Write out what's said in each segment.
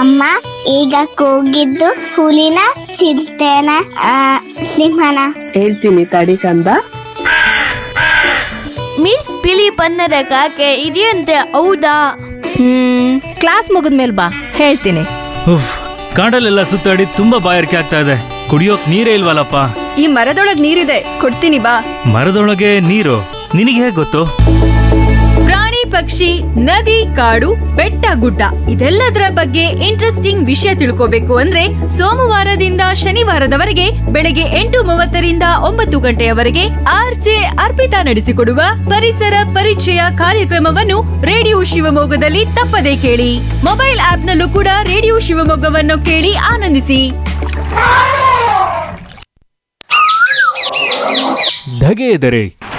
ಅಮ್ಮ ಈಗ ಕೂಗಿದ್ದು ಹುಲಿನ ಚಿರತೆನ ಆ, ಸಿಂಹನ ಹೇಳ್ತೀನಿ ತಡಿ ಕಂದ ಮಿಸ್ ಬಿಳಿ ಬಣ್ಣದ ಕಾಗೆ ಇದೆಯಂತೆ ಹೌದಾ ಹ್ಮ್ ಕ್ಲಾಸ್ ಮುಗಿದ್ಮೇಲೆ ಬಾ ಹೇಳ್ತೀನಿ ಉಫ್ ಕಾಡಲ್ಲೆಲ್ಲ ಸುತ್ತಾಡಿ ತುಂಬಾ ಬಾಯಾರಿಕೆ ಆಗ್ತಾ ಇದೆ ಕುಡಿಯೋಕ್ ನೀರೇ ಇಲ್ವಲ್ಲಪ್ಪ ಈ ಮರದೊಳಗ್ ನೀರಿದೆ ಕೊಡ್ತೀನಿ ಬಾ ಮರದೊಳಗೆ ನೀರು ನಿನಗೆ ಹೇಗ್ ಗೊತ್ತು ಪ್ರಾಣಿ ಪಕ್ಷಿ ನದಿ ಕಾಡು ಬೆಟ್ಟ ಗುಡ್ಡ ಇದೆಲ್ಲದರ ಬಗ್ಗೆ ಇಂಟ್ರೆಸ್ಟಿಂಗ್ ವಿಷಯ ತಿಳ್ಕೋಬೇಕು ಅಂದ್ರೆ ಸೋಮವಾರದಿಂದ ಶನಿವಾರದವರೆಗೆ ಬೆಳಗ್ಗೆ ಎಂಟು ಮೂವತ್ತರಿಂದ ಒಂಬತ್ತು ಗಂಟೆಯವರೆಗೆ ಆರ್ಜೆ ಅರ್ಪಿತಾ ನಡೆಸಿಕೊಡುವ ಪರಿಸರ ಪರಿಚಯ ಕಾರ್ಯಕ್ರಮವನ್ನು ರೇಡಿಯೋ ಶಿವಮೊಗ್ಗದಲ್ಲಿ ತಪ್ಪದೇ ಕೇಳಿ ಮೊಬೈಲ್ ಆಪ್ನಲ್ಲೂ ಕೂಡ ರೇಡಿಯೋ ಶಿವಮೊಗ್ಗವನ್ನು ಕೇಳಿ ಆನಂದಿಸಿ ಧಗೆ ಎದರೆ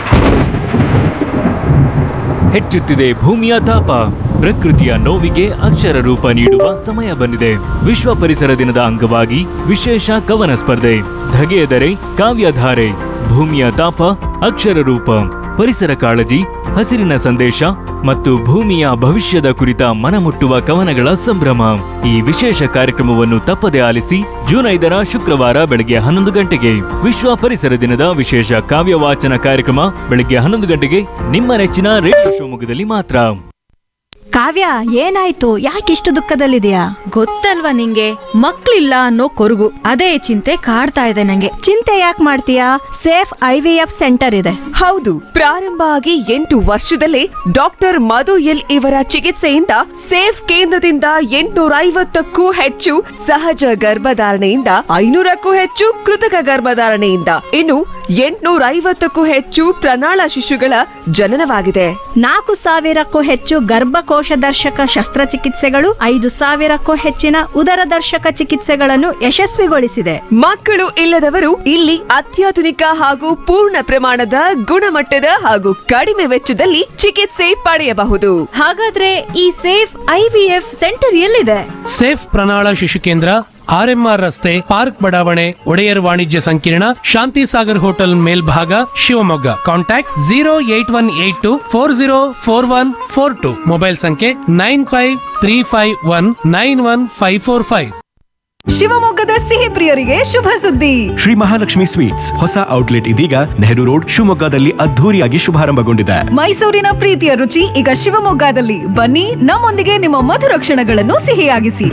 ಹೆಚ್ಚುತ್ತಿದೆ ಭೂಮಿಯ ತಾಪ ಪ್ರಕೃತಿಯ ನೋವಿಗೆ ಅಕ್ಷರ ರೂಪ ನೀಡುವ ಸಮಯ ಬಂದಿದೆ ವಿಶ್ವ ಪರಿಸರ ದಿನದ ಅಂಗವಾಗಿ ವಿಶೇಷ ಕವನ ಸ್ಪರ್ಧೆ ಧಗೆ ಎದರೆ ಕಾವ್ಯಧಾರೆ ಭೂಮಿಯ ತಾಪ ಅಕ್ಷರ ರೂಪ ಪರಿಸರ ಕಾಳಜಿ ಹಸಿರಿನ ಸಂದೇಶ ಮತ್ತು ಭೂಮಿಯ ಭವಿಷ್ಯದ ಕುರಿತ ಮನಮುಟ್ಟುವ ಕವನಗಳ ಸಂಭ್ರಮ ಈ ವಿಶೇಷ ಕಾರ್ಯಕ್ರಮವನ್ನು ತಪ್ಪದೆ ಆಲಿಸಿ ಜೂನ್ ಐದರ ಶುಕ್ರವಾರ ಬೆಳಗ್ಗೆ ಹನ್ನೊಂದು ಗಂಟೆಗೆ ವಿಶ್ವ ಪರಿಸರ ದಿನದ ವಿಶೇಷ ಕಾವ್ಯ ವಾಚನ ಕಾರ್ಯಕ್ರಮ ಬೆಳಗ್ಗೆ ಹನ್ನೊಂದು ಗಂಟೆಗೆ ನಿಮ್ಮ ನೆಚ್ಚಿನ ರೇಡಿಯೋ ಶಿವಮೊಗ್ಗದಲ್ಲಿ ಮಾತ್ರ ಕಾವ್ಯ ಏನಾಯ್ತು ಯಾಕಿಷ್ಟು ದುಃಖದಲ್ಲಿದೆಯಾ ಗೊತ್ತಲ್ವಾ ನಿಂಗೆ ಮಕ್ಳಿಲ್ಲ ಅನ್ನೋ ಕೊರಗು ಅದೇ ಚಿಂತೆ ಕಾಡ್ತಾ ಇದೆ ನಂಗೆ ಚಿಂತೆ ಯಾಕೆ ಮಾಡ್ತೀಯಾ safe I V F centre ಇದೆ ಹೌದು ಪ್ರಾರಂಭ ಆಗಿ ಎಂಟು ವರ್ಷದಲ್ಲೇ ಡಾಕ್ಟರ್ ಮಧು ಎಲ್ ಇವರ ಚಿಕಿತ್ಸೆಯಿಂದ ಸೇಫ್ ಕೇಂದ್ರದಿಂದ ಎಂಟುನೂರ ಐವತ್ತಕ್ಕೂ ಹೆಚ್ಚು ಸಹಜ ಗರ್ಭಧಾರಣೆಯಿಂದ ಐನೂರಕ್ಕೂ ಹೆಚ್ಚು ಕೃತಕ ಗರ್ಭಧಾರಣೆಯಿಂದ ಇನ್ನು ಎಂಟುನೂರ ಐವತ್ತಕ್ಕೂ ಹೆಚ್ಚು ಪ್ರಣಾಳ ಶಿಶುಗಳ ಜನನವಾಗಿದೆ ನಾಲ್ಕು ಸಾವಿರಕ್ಕೂ ಹೆಚ್ಚು ಗರ್ಭಕೋಶ ದರ್ಶಕ ಶಸ್ತ್ರಚಿಕಿತ್ಸೆಗಳು ಐದು ಸಾವಿರಕ್ಕೂ ಹೆಚ್ಚಿನ ಉದರ ದರ್ಶಕ ಚಿಕಿತ್ಸೆಗಳನ್ನು ಯಶಸ್ವಿಗೊಳಿಸಿದೆ ಮಕ್ಕಳು ಇಲ್ಲದವರು ಇಲ್ಲಿ ಅತ್ಯಾಧುನಿಕ ಹಾಗೂ ಪೂರ್ಣ ಪ್ರಮಾಣದ ಗುಣಮಟ್ಟದ ಹಾಗೂ ಕಡಿಮೆ ವೆಚ್ಚದಲ್ಲಿ ಚಿಕಿತ್ಸೆ ಪಡೆಯಬಹುದು ಹಾಗಾದ್ರೆ ಈ ಸೇಫ್ ಐವಿಎಫ್ ಸೆಂಟರ್ ಎಲ್ಲಿದೆ ಸೇಫ್ ಪ್ರಣಾಳ ಶಿಶು ಕೇಂದ್ರ ಆರ್ಎಂಆರ್ ರಸ್ತೆ ಪಾರ್ಕ್ ಬಡಾವಣೆ ಒಡೆಯರ್ ವಾಣಿಜ್ಯ ಸಂಕೀರ್ಣ ಶಾಂತಿ ಸಾಗರ್ ಹೋಟೆಲ್ ಮೇಲ್ಭಾಗ Shivamogga contact zero eight one eight two four zero four one four two mobile ಸಂಖ್ಯೆ nine five three five one nine one five four five ಶಿವಮೊಗ್ಗದ ಸಿಹಿ ಪ್ರಿಯರಿಗೆ ಶುಭ ಸುದ್ದಿ ಶ್ರೀ ಮಹಾಲಕ್ಷ್ಮಿ ಸ್ವೀಟ್ಸ್ ಹೊಸ ಔಟ್ಲೆಟ್ ಇದೀಗ ನೆಹರು ರೋಡ್ ಶಿವಮೊಗ್ಗದಲ್ಲಿ ಅದ್ಧೂರಿಯಾಗಿ ಶುಭಾರಂಭಗೊಂಡಿದೆ ಮೈಸೂರಿನ ಪ್ರೀತಿಯ ರುಚಿ ಈಗ ಶಿವಮೊಗ್ಗದಲ್ಲಿ ಬನ್ನಿ ನಮ್ಮೊಂದಿಗೆ ನಿಮ್ಮ ಮಧುರ ಕ್ಷಣಗಳನ್ನು ಸಿಹಿಯಾಗಿಸಿ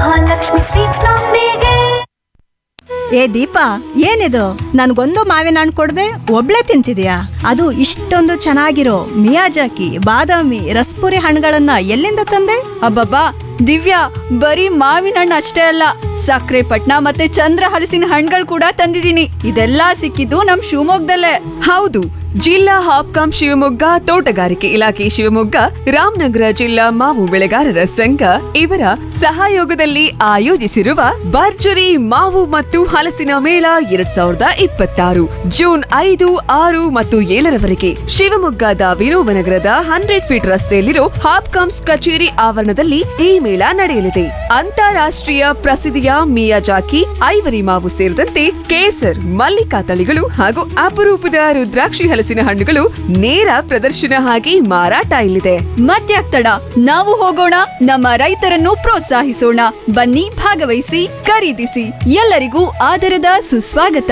ಏ ದೀಪಾ ಏನಿದು ನನ್ಗೊಂದು ಮಾವಿನ ಹಣ್ಣು ಕೊಡದೆ ಒಬ್ಳೆ ತಿಂತಿದ್ಯಾ ಅದು ಇಷ್ಟೊಂದು ಚೆನ್ನಾಗಿರೋ ಮಿಯಾಜಾಕಿ ಬಾದಾಮಿ ರಸ್ಪುರಿ ಹಣ್ಣುಗಳನ್ನ ಎಲ್ಲಿಂದ ತಂದೆ ಅಬ್ಬಬ್ಬಾ ದಿವ್ಯಾ ಬರೀ ಮಾವಿನ ಹಣ್ಣು ಅಷ್ಟೇ ಅಲ್ಲ ಸಕ್ಕರೆ ಪಟ್ನ ಮತ್ತೆ ಚಂದ್ರ ಹಲಸಿನ ಹಣ್ಣುಗಳು ಕೂಡ ತಂದಿದ್ದೀನಿ ಇದೆಲ್ಲ ಸಿಕ್ಕಿದ್ದು ನಮ್ ಶಿವಮೊಗ್ಗದಲ್ಲೇ ಹೌದು ಜಿಲ್ಲಾ ಹಾಪ್ಕಾಂ ಶಿವಮೊಗ್ಗ ತೋಟಗಾರಿಕೆ ಇಲಾಖೆ ಶಿವಮೊಗ್ಗ ರಾಮನಗರ ಜಿಲ್ಲಾ ಮಾವು ಬೆಳೆಗಾರರ ಸಂಘ ಇವರ ಸಹಯೋಗದಲ್ಲಿ ಆಯೋಜಿಸಿರುವ ಭರ್ಜರಿ ಮಾವು ಮತ್ತು ಹಲಸಿನ ಮೇಳ ಎರಡ್ ಸಾವಿರದ ಇಪ್ಪತ್ತಾರು ಜೂನ್ ಐದು ಆರು ಮತ್ತು ಏಳರವರೆಗೆ ಶಿವಮೊಗ್ಗದ ವಿನೋಬನಗರದ ಹಂಡ್ರೆಡ್ ಫೀಟ್ ರಸ್ತೆಯಲ್ಲಿರೋ ಹಾಪ್ಕಾಮ್ಸ್ ಕಚೇರಿ ಆವರಣದಲ್ಲಿ ಈ ಮೇಳ ನಡೆಯಲಿದೆ ಅಂತಾರಾಷ್ಟ್ರೀಯ ಪ್ರಸಿದ್ಧಿಯ ಮಿಯಾಜಾಕಿ ಐವರಿ ಮಾವು ಸೇರಿದಂತೆ ಕೇಸರ್ ಮಲ್ಲಿಕಾ ತಳಿಗಳು ಹಾಗೂ ಅಪರೂಪದ ರುದ್ರಾಕ್ಷಿ ಹಲಸಿನ ಹಣ್ಣುಗಳು ನೇರ ಪ್ರದರ್ಶನ ಆಗಿ ಮಾರಾಟ ಇಲ್ಲಿದೆ ಮತ್ಯಾಕ್ ತಡ ನಾವು ಹೋಗೋಣ ನಮ್ಮ ರೈತರನ್ನು ಪ್ರೋತ್ಸಾಹಿಸೋಣ ಬನ್ನಿ ಭಾಗವಹಿಸಿ ಖರೀದಿಸಿ ಎಲ್ಲರಿಗೂ ಆದರದ ಸುಸ್ವಾಗತ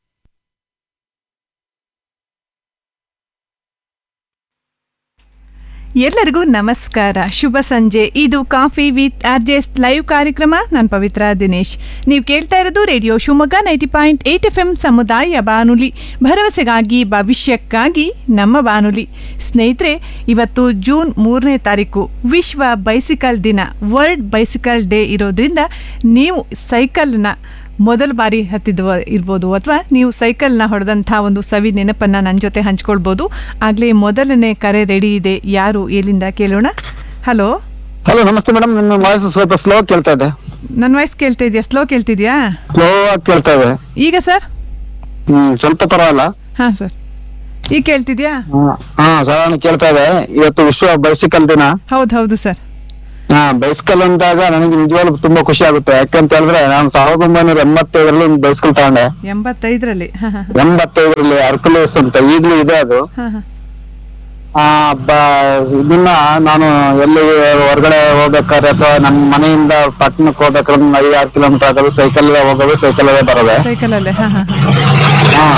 ಎಲ್ಲರಿಗೂ ನಮಸ್ಕಾರ ಶುಭ ಸಂಜೆ ಇದು ಕಾಫಿ ವಿತ್ ಆರ್ಜೆಸ್ ಲೈವ್ ಕಾರ್ಯಕ್ರಮ ನಾನು ಪವಿತ್ರ ದಿನೇಶ್ ನೀವು ಕೇಳ್ತಾ ಇರೋದು radio Shivamogga ninety point eight F M ಸಮುದಾಯ ಬಾನುಲಿ ಭರವಸೆಗಾಗಿ ಭವಿಷ್ಯಕ್ಕಾಗಿ ನಮ್ಮ ಬಾನುಲಿ ಸ್ನೇಹಿತರೆ ಇವತ್ತು ಜೂನ್ ಮೂರನೇ ತಾರೀಕು ವಿಶ್ವ ಬೈಸಿಕಲ್ ದಿನ ವರ್ಲ್ಡ್ ಬೈಸಿಕಲ್ ಡೇ ಇರೋದ್ರಿಂದ ನೀವು ಸೈಕಲ್ನ ಮೊದಲ ಬಾರಿ ಹತ್ತಿದ್ವ ಇರ್ಬೋದು ಅಥವಾ ನೀವು ಸೈಕಲ್ನ ಹೊಡೆದಂಥ ಒಂದು ಸವಿ ನೆನಪನ್ನು ನನ್ನ ಜೊತೆ ಹಂಚ್ಕೊಳ್ಬೋದು ಆಗಲೇ ಮೊದಲನೇ ಕರೆ ರೆಡಿ ಇದೆ ಯಾರು ಎಲ್ಲಿಂದ ಕೇಳೋಣ ಹಲೋ ಹಲೋ ನಮಸ್ತೆ ಮೇಡಮ್ ನಿಮ್ಮ ವಾಯ್ಸ್ ಸ್ವಲ್ಪ ಸ್ಲೋ ಕೇಳ್ತಾ ಇದೆ ನನ್ನ ವಾಯ್ಸ್ ಕೇಳ್ತಾ ಇದೆಯಾ ಸ್ಲೋ ಕೇಳ್ತಿದ್ಯಾ ಸ್ಲೋ ಆಗಿ ಕೇಳ್ತಾ ಇದೆ ಈಗ ಸರ್ ಹ್ಮ್ ಸ್ವಲ್ಪ ಪರವಾಗಿಲ್ಲ ಹಾಂ ಸರ್ ಈಗ ಕೇಳ್ತಿದ್ಯಾ ಹಾ ಸಾಧಾರಣ ಕೇಳ್ತಾ ಇದೆ ಇವತ್ತು ವಿಶ್ವ ಬೈಸಿಕಲ್ ದಿನ ಹೌದು ಹೌದು ಸರ್ ಹಾ ಬೈಸಿಕಲ್ ಅಂದಾಗ ನನಗೆ ನಿಜವಾಗ್ಲೂ ತುಂಬಾ ಖುಷಿ ಆಗುತ್ತೆ ಯಾಕಂತ ಹೇಳಿದ್ರೆ ನಾನು ಸಾವಿರದ ಒಂಬೈನೂರ ಎಂಬತ್ತೈದರಲ್ಲಿ ಒಂದು ಬೈಸಿಕಲ್ ತಗೊಂಡೆ ಎಂಬತ್ತೈದರಲ್ಲಿ ಹಾಂ ಹಾಂ ಎಂಬತ್ತೈದರಲ್ಲಿ ಅರ್ಕಲೇಸ್ ಅಂತ ಈಗ್ಲೂ ಇದೆ ಅದು ಹಾಂ ಹಾಂ ಆ ಬ- ಇದನ್ನ ನಾನು ಎಲ್ಲಿ ಹೊರಗಡೆ ಹೋಗ್ಬೇಕಾದ್ರೆ ಅಥವಾ ನನ್ನ ಮನೆಯಿಂದ ಪಟ್ಟಣಕ್ಕೆ ಹೋಗ್ಬೇಕಾದ್ರೆ ಒಂದು ಐದಾರು ಕಿಲೋಮೀಟರ್ ಆಗೋದು ಸೈಕಲ್ ಹೋಗೋದು ಸೈಕಲ್ ಬರೋದೆ ಸೈಕಲ್ ಅಲ್ಲೇ ಹಾ ಹಾ ಹಾ.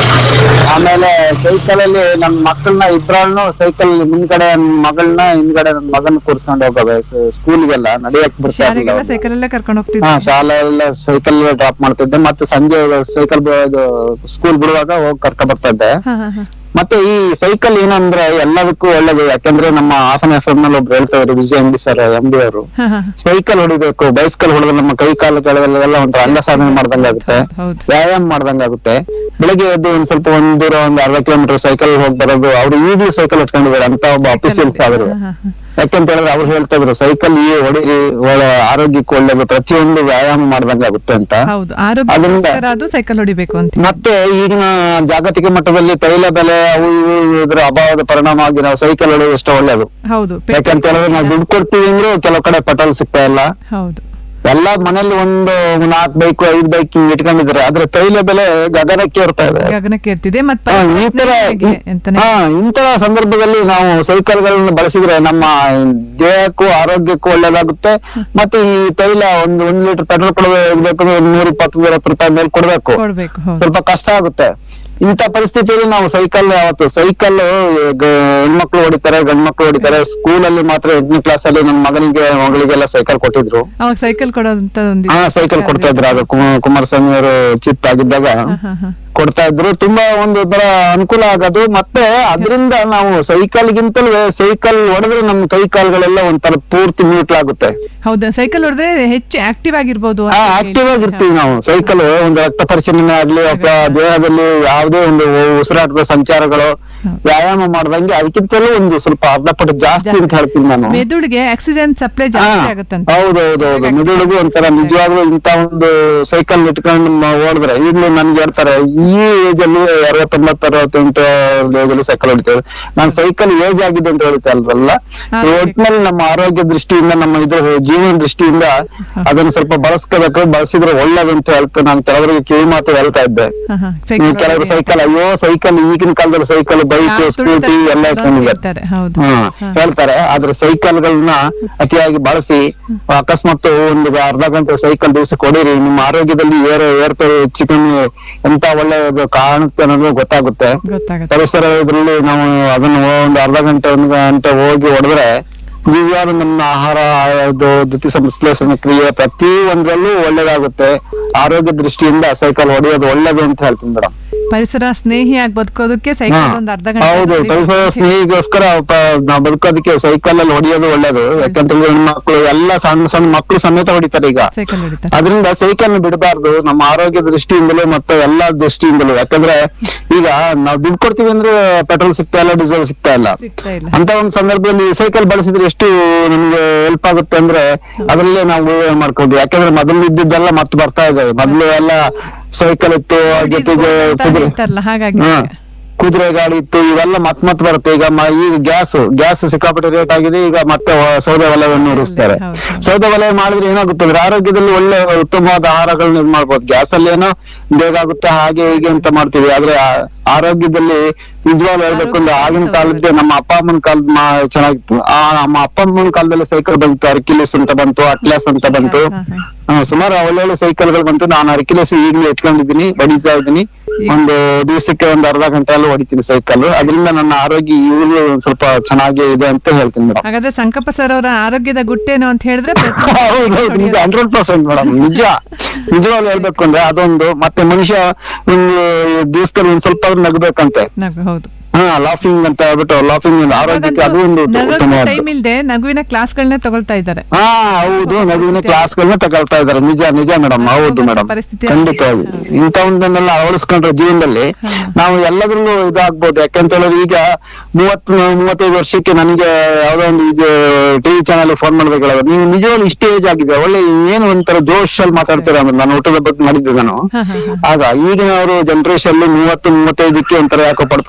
ಆಮೇಲೆ ಸೈಕಲ್ ಅಲ್ಲಿ ನನ್ ಮಕ್ಕಳನ್ನ ಇಬ್ರನ್ನು ಸೈಕಲ್ ಮುಂದ್ಗಡೆ ನನ್ ಮಗಳನ್ನ ಹಿಂದ್ಗಡೆ ನನ್ ಮಗನ್ ಕೂರ್ಸ್ಕೊಂಡು ಹೋಗವೆ ಸ್ಕೂಲ್ಗೆಲ್ಲ ನಡಿಯಕ್ ಬರ್ತಾ ಶಾಲೆಗೆಲ್ಲ ಇರ್ಲಿಲ್ಲ ಅವ್ರು. ಸೈಕಲ್ ಅಲ್ಲೇ ಕರ್ಕೊಂಡು ಹಾ ಹೋಗ್ತಿದ್ದೆ ಶಾಲೆ ಎಲ್ಲ ಸೈಕಲ್ ಡ್ರಾಪ್ ಮಾಡ್ತಿದ್ದೆ ಮತ್ತೆ ಸಂಜೆ ಸೈಕಲ್ ಸ್ಕೂಲ್ ಬಿಡುವಾಗ ಹೋಗಿ ಕರ್ಕ ಬರ್ತಾ ಇದ್ದೆ ಹಾ ಹಾ ಹಾ ಮತ್ತೆ ಈ ಸೈಕಲ್ ಏನಂದ್ರೆ ಎಲ್ಲದಕ್ಕೂ ಒಳ್ಳೇದು ಯಾಕಂದ್ರೆ ನಮ್ಮ ಹಾಸನ ಎಫ್ ನಲ್ಲಿ ಒಬ್ರು ಹೇಳ್ತಾ ಇದ್ರು Vijaya Ambi sir M B ಅವರು ಹಾ ಹಾ ಸೈಕಲ್ ಹೊಡಿಬೇಕು ಬೈಸ್ಕಲ್ ಹೊಡೆದ್ರೆ ನಮ್ಮ ಕೈ ಕಾಲುಗಳೆಲ್ಲ ಒಂಥರ ಅಂಗ ಸಾಧನೆ ಮಾಡ್ದಂಗಾಗುತ್ತೆ ಹೌದು ವ್ಯಾಯಾಮ ಮಾಡ್ದಂಗಾಗುತ್ತೆ ಬೆಳಿಗ್ಗೆ ಎದ್ದು ಒಂದ್ ಸ್ವಲ್ಪ ಒಂದ್ ದೂರ ಒಂದ್ ಅರ್ಧ ಕಿಲೋಮೀಟರ್ ಸೈಕಲ್ ಹೋಗಿ ಬರೋದು ಅವ್ರು ಈಗಲೂ ಸೈಕಲ್ ಇಟ್ಕೊಂಡಿದ್ದಾರೆ ಅಂತ ಒಬ್ಬ ಅಫಿಸಿಯಲ್ ಆದ್ರು ಹಾ ಹಾ ಹಾ ಯಾಕಂತ ಹೇಳಿದ್ರೆ ಅವ್ರು ಹೇಳ್ತಾ ಇದ್ರು ಸೈಕಲ್ ಈ ಹೊಡಿರಿ ಒಳ್ಳೆ ಆರೋಗ್ಯಕ್ಕೆ ಒಳ್ಳೇದು ಪ್ರತಿಯೊಂದು ವ್ಯಾಯಾಮ ಮಾಡ್ದಂಗಾಗುತ್ತೆ ಅಂತ ಹೌದು ಆರೋಗ್ಯಕ್ಕೋಸ್ಕರ ಅದು ಸೈಕಲ್ ಹೊಡಿಬೇಕು ಅಂತ ಮತ್ತೆ ಈಗಿನ ಜಾಗತಿಕ ಮಟ್ಟದಲ್ಲಿ ತೈಲ ಬೆಲೆ ಅವು ಇವು ಇದ್ರ ಅಭಾವದ ಪರಿಣಾಮ ಆಗಿ ನಾವು ಸೈಕಲ್ ಹೊಡೆಯೋದು ಎಷ್ಟು ಒಳ್ಳೇದು ಹೌದು ಯಾಕಂತ ಹೇಳಿದ್ರೆ ನಾವು ದುಡ್ಡು ಕೊಡ್ತೀವಿ ಅಂದ್ರೆ ಕೆಲವು ಕಡೆ ಪೆಟ್ರೋಲ್ ಸಿಗ್ತಾ ಇಲ್ಲ ಹೌದು ಎಲ್ಲ ಮನೇಲಿ ಒಂದು ನಾಲ್ಕು ಬೈಕ್ ಐದು ಬೈಕ್ ಇಟ್ಕೊಂಡಿದ್ದಾರೆ ಆದ್ರೆ ತೈಲ ಬೆಲೆ ಗಗನಕ್ಕೆ ಇರ್ತಾ ಇದೆ ಗಗನಕ್ಕೆ ಇರ್ತಿದೆ ಮತ್ತೆ ಹಾ, ಈ ತರ ಅಂತಾನೆ ಹಾ ಇಂತಹ ಸಂದರ್ಭದಲ್ಲಿ ನಾವು ಸೈಕಲ್ ಗಳನ್ನ ಬಳಸಿದ್ರೆ ನಮ್ಮ ದೇಹಕ್ಕೂ ಆರೋಗ್ಯಕ್ಕೂ ಒಳ್ಳೇದಾಗುತ್ತೆ ಮತ್ತೆ ಈ ತೈಲ ಒಂದು ಒಂದ್ ಲೀಟರ್ ಪೆಟ್ರೋಲ್ ಕೊಡಬೇಕಂದ್ರೆ ಒಂದು ನೂರ ಇಪ್ಪತ್ತು ನೂರತ್ತು ರೂಪಾಯಿ ಮೇಲೆ ಕೊಡ್ಬೇಕು ಕೊಡ್ಬೇಕು ಹೌದು ಸ್ವಲ್ಪ ಕಷ್ಟ ಆಗುತ್ತೆ ಇಂಥ ಪರಿಸ್ಥಿತಿಯಲ್ಲಿ ನಾವು ಸೈಕಲ್ ಯಾವತ್ತು ಸೈಕಲ್ ಹೆಣ್ಮಕ್ಳು ಹೊಡಿತಾರೆ ಗಂಡ್ ಮಕ್ಳು ಹೊಡಿತಾರೆ ಸ್ಕೂಲಲ್ಲಿ ಮಾತ್ರ ಎಂಟನೇ ಕ್ಲಾಸ್ ಅಲ್ಲಿ ನನ್ನ ಮಗನಿಗೆ ಮಗಳಿಗೆಲ್ಲ ಸೈಕಲ್ ಕೊಟ್ಟಿದ್ರು ಅವಾಗ ಸೈಕಲ್ ಕೊಡೋದಂತ ಒಂದು ಹಾ ಸೈಕಲ್ ಕೊಡ್ತಾ ಇದ್ರು ಆಗ ಕುಮ- ಕುಮಾರಸ್ವಾಮಿ ಅವರು ಚಿಪ್ ಆಗಿದ್ದಾಗ ಹಾ ಹಾ ಕೊಡ್ತಾ ಇದ್ರು ತುಂಬಾ ಒಂದು ತರ ಅನುಕೂಲ ಆಗೋದು ಮತ್ತೆ ಅದರಿಂದ ನಾವು ಸೈಕಲ್ ಗಿಂತಲೂ ಸೈಕಲ್ ಹೊಡೆದ್ರೆ ನಮ್ಮ ಕೈ ಕಾಲುಗಳೆಲ್ಲ ಒಂಥರ ಪೂರ್ತಿ ನ್ಯೂಟ್ಲಾಗುತ್ತೆ ಹೌದು ಸೈಕಲ್ ಹೊಡೆದ್ರೆ ಹೆಚ್ಚು ಆಕ್ಟಿವ್ ಆಗಿರ್ಬೋದು ಅಂತ ಹಾ ಹೇಳಿ. ಆಕ್ಟಿವ್ ಆಗಿರ್ತೀವಿ ನಾವು ಸೈಕಲ್ ಒಂದು ರಕ್ತ ಪರಿಚಲನೆ ಆಗ್ಲಿ ಅಥವಾ ದೇಹದಲ್ಲಿ ಯಾವುದೇ ಒಂದು ಉಸಿರಾಟದ ಸಂಚಾರಗಳು ವ್ಯಾಯಾಮ ಮಾಡ್ದಂಗೆ ಅದಕ್ಕಿಂತಲೂ ಒಂದು ಸ್ವಲ್ಪ ಅರ್ಧ ಪಟ್ಟು ಜಾಸ್ತಿ ಅಂತ ಹೇಳ್ತೀನಿ ನಾನು ಮೆದುಳಿಗೆ ಆಕ್ಸಿಜನ್ ಸಪ್ಲೈ ಹಾ, ಜಾಸ್ತಿ ಆಗುತ್ತಂತೆ ಹೌದೌದೌದು ಮೆದುಳಿಗೂ ಒಂಥರ ನಿಜವಾಗ್ಲೂ ಇಂತ ಒಂದು ಸೈಕಲ್ ಇಟ್ಕೊಂಡು ಮ- ಓಡಿದ್ರೆ ಈಗಲೂ ನನ್ಗೆ ಹೇಳ್ತಾರೆ ಈ ಏಜ್ ಅಲ್ಲಿ ಅರವತ್ತೊಂಬತ್ತು ಅರವತ್ತೆಂಟು ಏಜ್ ಅಲ್ಲಿ ಸೈಕಲ್ ಹೊಡಿತೇವೆ ನಾನು ಸೈಕಲ್ ಏಜ್ ಆಗಿದೆ ಅಂತ ಹೇಳ್ತಾ ಅಲ್ವಲ್ಲ ಹಾ, ಒಟ್ನಲ್ಲಿ ನಮ್ಮ ಆರೋಗ್ಯ ದೃಷ್ಟಿಯಿಂದ ನಮ್ಮ ಇದ್ರ ಜೀವನ ದೃಷ್ಟಿಯಿಂದ ಅದನ್ನ ಸ್ವಲ್ಪ ಬಳಸ್ಕೋಬೇಕು ಬಳಸಿದ್ರೆ ಒಳ್ಳೇದು ಅಂತ ಹೇಳ್ತಾ ನಾನು ಕೆಲವರಿಗೆ ಕಿವಿ ಮಾತು ಹೇಳ್ತಾ ಇದ್ದೆ ಹಾ, ಹಾ. ಈ ಸೈಕಲ್ ಕೆಲವರು ಸೈಕಲ್ ಅಯ್ಯೋ ಸೈಕಲ್ ಈಗಿನ ಕಾಲದಲ್ಲಿ ಸೈಕಲ್ ಬೈಕ್ ಯಾರು ಸ್ಕೂಟಿ ತುಳಿತಾರೆ ಎಲ್ಲ ಅಂತ ಇಟ್ಕೊಂಡಿದ್ದಾರೆ ಹೇಳ್ತಾರೆ ಹೌದು ಹ್ಮ್ ಹೇಳ್ತಾರೆ ಆದ್ರೆ ಸೈಕಲ್ ಗಳನ್ನ ಅತಿಯಾಗಿ ಬಳಸಿ ಅಕಸ್ಮಾತ್ ಒಂದು ಅರ್ಧ ಗಂಟೆ ಸೈಕಲ್ ದಿವಸ ಕೊಡಿರಿ ನಿಮ್ಮ ಆರೋಗ್ಯದಲ್ಲಿ ಏರ್ ಏರ್ಪೇರು ಹೆಚ್ಚು ಕಮ್ಮಿ ಎಂತ ಒಳ್ಳೆಯದು ಕಾಣುತ್ತೆ ಅನ್ನೋದು ಗೊತ್ತಾಗುತ್ತೆ ಗೊತ್ತಾಗುತ್ತೆ ಪರಿಸರ ಇದ್ರಲ್ಲಿ ನಾವು ಅದನ್ನ ಒಂದು ಅರ್ಧ ಗಂಟೆ ಒಂದು ಗಂಟೆ ಹೋಗಿ ಹೊಡೆದ್ರೆ ನಿಜವಾದ ನಮ್ಮ ಆಹಾರ ಇದು ದ್ಯುತಿ ಸಂಶ್ಲೇಷಣೆ ಕ್ರಿಯೆ ಪ್ರತಿ ಒಂದ್ರಲ್ಲೂ ಒಳ್ಳೇದಾಗುತ್ತೆ ಆರೋಗ್ಯ ದೃಷ್ಟಿಯಿಂದ ಸೈಕಲ್ ಹೊಡೆಯೋದು ಒಳ್ಳೇದು ಅಂತ ಹೇಳ್ತೀನಿ ಮೇಡಮ್ ಪರಿಸರ ಸ್ನೇಹಿಯಾಗಿ ಬದುಕೋದಕ್ಕೆ ಸೈಕಲ್ ಒಂದು ಅರ್ಧ ಗಂಟೆ ಹೌದು ಆದ್ರೂ ಪರಿಸರ ಬೇಕು. ಸ್ನೇಹಿಗೋಸ್ಕರ ಪ- ನಾವ್ ಬದುಕೋದಕ್ಕೆ ಸೈಕಲ್ ಅಲ್ಲಿ ಹೊಡಿಯೋದು ಒಳ್ಳೇದು ಯಾಕಂತಂದ್ರೆ ಹೆಣ್ಮಕ್ಳು ಎಲ್ಲ ಸಣ್ಣ ಸಣ್ಣ ಮಕ್ಕಳು ಸಮೇತ ಹೊಡಿತಾರೆ ಈಗ ಸೈಕಲ್ ಹೊಡಿತಾರೆ ಅದರಿಂದ ಸೈಕಲ್ ಬಿಡಬಾರ್ದು ನಮ್ಮ ಆರೋಗ್ಯ ದೃಷ್ಟಿಯಿಂದಲೂ ಮತ್ತೆ ಎಲ್ಲಾ ದೃಷ್ಟಿಯಿಂದಲೂ ಯಾಕಂದ್ರೆ ಈಗ ನಾವ್ ದುಡ್ಡು ಕೊಡ್ತೀವಿ ಅಂದ್ರೆ ಪೆಟ್ರೋಲ್ ಸಿಗ್ತಾ ಇಲ್ಲ ಡೀಸೆಲ್ ಸಿಗ್ತಾ ಇಲ್ಲ ಸಿಗ್ತಾ ಇಲ್ಲ ಅಂತ ಒಂದು ಸಂದರ್ಭದಲ್ಲಿ ಸೈಕಲ್ ಬಳಸಿದ್ರೆ ಎಷ್ಟು ನಮ್ಗೆ ಹೆಲ್ಪ್ ಆಗುತ್ತೆ ಅಂದ್ರೆ ಅದರಲ್ಲೇ ನಾವು ಉಪಯೋಗ ಮಾಡ್ಕೋದು ಯಾಕಂದ್ರೆ ಮೊದಲು ಇದ್ದಿದ್ದೆಲ್ಲ ಮತ್ತೆ ಬರ್ತಾ ಇದೆ ಮೊದಲು ಎಲ್ಲ ಸೈಕಲ್ ಇತ್ತು ಅದ್ರ ಜೊತೆಗೆ ಅಂತ ಕುದುರೆ ಹೇಳ್ತಾರಲ್ಲ ಹಾಗಾಗಿ ಹಾ. ಕುದುರೆ ಗಾಡಿ ಇತ್ತು ಇವೆಲ್ಲ ಮತ್ ಮತ್ ಬರುತ್ತೆ ಈಗ ಮ- ಈಗ ಗ್ಯಾಸ್ ಗ್ಯಾಸ್ ಸಿಕ್ಕಾಪಟ್ಟೆ ರೇಟ್ ಆಗಿದೆ ಈಗ ಮತ್ತೆ ವ- ಸೌದೆ ಒಲೆಯನ್ನು ಉರಿಸ್ತಾರೆ ಹೌದು, ಹೌದು. ಸೌದೆ ಒಲೆ ಮಾಡಿದ್ರೆ ಏನಾಗುತ್ತೆ ಅಂದ್ರೆ ಆರೋಗ್ಯದಲ್ಲಿ ಒಳ್ಳೆ ಉತ್ತಮವಾದ ಆಹಾರಗಳನ್ನ ಇದು ಮಾಡ್ಬೋದು ಗ್ಯಾಸ್ ಅಲ್ಲಿ ಏನೋ ಬೇಗ ಆಗುತ್ತೆ ಹಾಗೆ ಹೀಗೆ ಅಂತ ಮಾಡ್ತೀವಿ ಆದ್ರೆ ಆ- ಆರೋಗ್ಯದಲ್ಲಿ ನಿಜವಾಗ್ಲೂ ಹೇಳ್ಬೇಕು ಅಂದ್ರೆ ಆಗಿನ ಕಾಲದ್ದೇ ನಮ್ಮ ಅಪ್ಪ ಅಮ್ಮನ ಕಾಲದ ಮಾ ಚೆನ್ನಾಗಿತ್ತು ಆ ನಮ್ಮ ಅಪ್ಪ ಅಮ್ಮನ ಕಾಲದಲ್ಲಿ ಸೈಕಲ್ ಬಂತು ಅರ್ಕಿಲಿಸ್ ಅಂತ ಬಂತು ಅಟ್ಲಾಸ್ ಅಂತ ಬಂತು ಹಾ, ಹಾ. ಹಾ, ಸುಮಾರು ಒಳ್ಳೊಳ್ಳೆ ಸೈಕಲ್ಗಳು ಬಂತು ನಾನು ಅರ್ಕಿಲಿಸ್ ಈಗಲೂ ಇಟ್ಕೊಂಡಿದ್ದೀನಿ ಹೊಡಿತಾ ಇದ್ದೀನಿ ಒಂದು ದಿವಸಕ್ಕೆ ಒಂದು ಅರ್ಧ ಗಂಟೆ ಎಲ್ಲ ಹೊಡಿತೀನಿ ಸೈಕಲ್ ಅದರಿಂದ ನನ್ನ ಆರೋಗ್ಯ ಇವರು ಒಂದ್ ಸ್ವಲ್ಪ ಚೆನ್ನಾಗೇ ಇದೆ ಅಂತ ಹೇಳ್ತೀನಿ ಮೇಡಮ್ ಹಾಗಾದ್ರೆ ಸಂಕಪ್ಪ ಸರ್ ಅವರ ಆರೋಗ್ಯದ ಗುಟ್ಟೇನು ಅಂತ ಹೇಳಿದ್ರೆ ಪ್ರತಿ- ಹೌದೌದು ನಿಜ ಹಂಡ್ರೆಡ್ ಪರ್ಸೆಂಟ್ ಮೇಡಮ್ ನಿಜ ನಿಜವಾಗ್ಲೂ ಹೇಳ್ಬೇಕು ಅಂದ್ರೆ ಅದೊಂದು ಮತ್ತೆ ಮನುಷ್ಯ ಒಂದು ದಿವಸದಲ್ಲಿ ಒಂದ್ ಸ್ವಲ್ಪ ಆದ್ರೂ ನಗಬೇಕಂತೆ ನಗು ಹೌದು ಹಾ ಲಾಫಿಂಗ್ ಅಂತ ಹೇಳ್ಬಿಟ್ಟು ಲಾಫಿಂಗ್ ಆರೋಗ್ಯಕ್ಕೆ ಅದು ಒಂದು ಉತ್ತಮವಾದ ಟೈಮ್ ಇಲ್ದೆ ನಗುವಿನ ಕ್ಲಾಸ್ಗಳನ್ನ ತಗೊಳ್ತಾ ಇದ್ದಾರೆ ಹಾ ಹೌದು ನಗುವಿನ ಕ್ಲಾಸ್ಗಳನ್ನ ತಗೊಳ್ತಾ ಇದಾರೆ ನಿಜ ನಿಜ ಮೇಡಮ್ ಹೌದು ಮೇಡಮ್ ಪರಿಸ್ಥಿತಿ ಖಂಡಿತವಾಗಿ ಇಂಥ ಒಂದನ್ನೆಲ್ಲ ಅಳವಡಿಸ್ಕೊಂಡ್ರೆ ಜೀವನದಲ್ಲಿ ನಾವು ಎಲ್ಲದ್ರಲ್ಲೂ ಇದಾಗ್ಬೋದು ಯಾಕಂತ ಹೇಳಿದ್ರೆ ಈಗ ಮೂವತ್ತು ಮೂವತ್ತೈದು ವರ್ಷಕ್ಕೆ ನನಗೆ ಯಾವ್ದೋ ಒಂದು ಇದು ಟಿವಿ ಚಾನಲ್ ಫೋನ್ ಮಾಡ್ಬೇಕಲ್ಲ ನೀವು ನಿಜವಾಗ್ಲೂ ಇಷ್ಟೇ ಏಜ್ ಆಗಿದೆ ಒಳ್ಳೆ ಏನು ಒಂಥರ ಜೋಶಲ್ಲಿ ಮಾತಾಡ್ತೀರಾ ಅಂದ್ರೆ ನಾನು ಊಟದ ಬಗ್ಗೆ ಮಾಡಿದ್ದೆ ನಾನು ಹಾ, ಹಾ, ಹಾ. ಆಗ ಈಗಿನವರು ಜನರೇಷನ್ ಮೂವತ್ತು ಮೂವತ್ತೈದಕ್ಕೆ ಒಂಥರ ಯಾಕೋ ಪಡ್ಕೊಂಡು ಒಂಥರ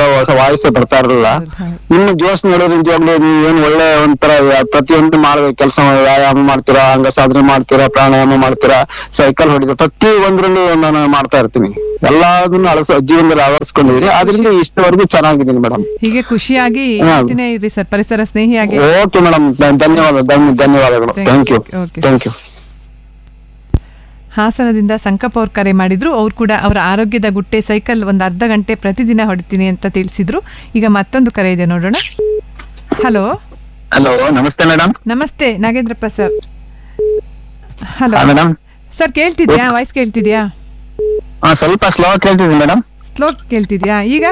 ತರ ಹೊಸ ವಾಯ್ಸ್ ಬರ್ತಾ ಇರಲಿಲ್ಲ ನಿಮ್ಮ ಜೋಶ್ ನೋಡೋದು ನಿಜವಾಗ್ಲೂ ನೀವು ಏನ್ ಒಳ್ಳೆ ಒಂಥರ ಯಾ- ಪ್ರತಿಯೊಂದು ಮಾಡ್ಬೇಕು ಕೆಲಸ ವ್ಯಾಯಾಮ ಮಾಡ್ತೀರಾ ಅಂಗ ಸಾಧನೆ ಮಾಡ್ತೀರಾ ಪ್ರಾಣಾಯಾಮ ಮಾಡ್ತೀರಾ ಸೈಕಲ್ ಹೊಡಿತೀರಾ ಪ್ರತಿ ಒಂದ್ರಲ್ಲೂ ನಾನು ಮಾಡ್ತಾ ಇರ್ತೀನಿ ಎಲ್ಲದನ್ನು ಅಳಸ ಜೀವನದಲ್ಲಿ ಅಳವಡಿಸ್ಕೊಂಡಿದೀನಿ ಅದರಿಂದ ಇಷ್ಟವರೆಗೂ ಚೆನ್ನಾಗಿದ್ದೀನಿ ಮೇಡಮ್ ಹೀಗೆ ಖುಷಿಯಾಗಿ ಹಾ. ಹೇಳ್ತೀನಿ ಇರಿ ಸರ್ ಪರಿಸರ ಸ್ನೇಹಿಯಾಗಿ ಓಕೆ ಮೇಡಮ್ ಧನ್ಯವಾದ ಧನ್ಯ- ಧನ್ಯವಾದಗಳು Thank thank you you. Okay. Thank you ಹಾಸನದಿಂದ ಸಂಕಪ್ಪ ಅವ್ರು ಕರೆ ಮಾಡಿದ್ರು ಅವ್ರು ಕೂಡ ಅವರ ಆರೋಗ್ಯದ ಗುಟ್ಟೆ ಸೈಕಲ್ ಒಂದು ಅರ್ಧ ಗಂಟೆ ಪ್ರತಿದಿನ ಹೊಡಿತೀನಿ ಅಂತ ತಿಳಿಸಿದ್ರು ಈಗ ಮತ್ತೊಂದು ಕರೆ ಇದೆ ನೋಡೋಣ ಹಲೋ ಹಲೋ ನಮಸ್ತೆ ಮೇಡಮ್ ನಮಸ್ತೆ ನಾಗೇಂದ್ರಪ್ಪ ಸರ್ ಹಲೋ ಹಾ ಮೇಡಮ್ ಸರ್ ಕೇಳ್ತಿದ್ಯಾ ವಾಯ್ಸ್ ಕೇಳ್ತಿದ್ಯಾ ಸ್ವಲ್ಪ ಸ್ಲೋ ಕೇಳ್ತಿದ್ದೀನಿ ಮೇಡಮ್ ಸ್ಲೋ ಕೇಳ್ತಿದ್ಯಾ ಈಗ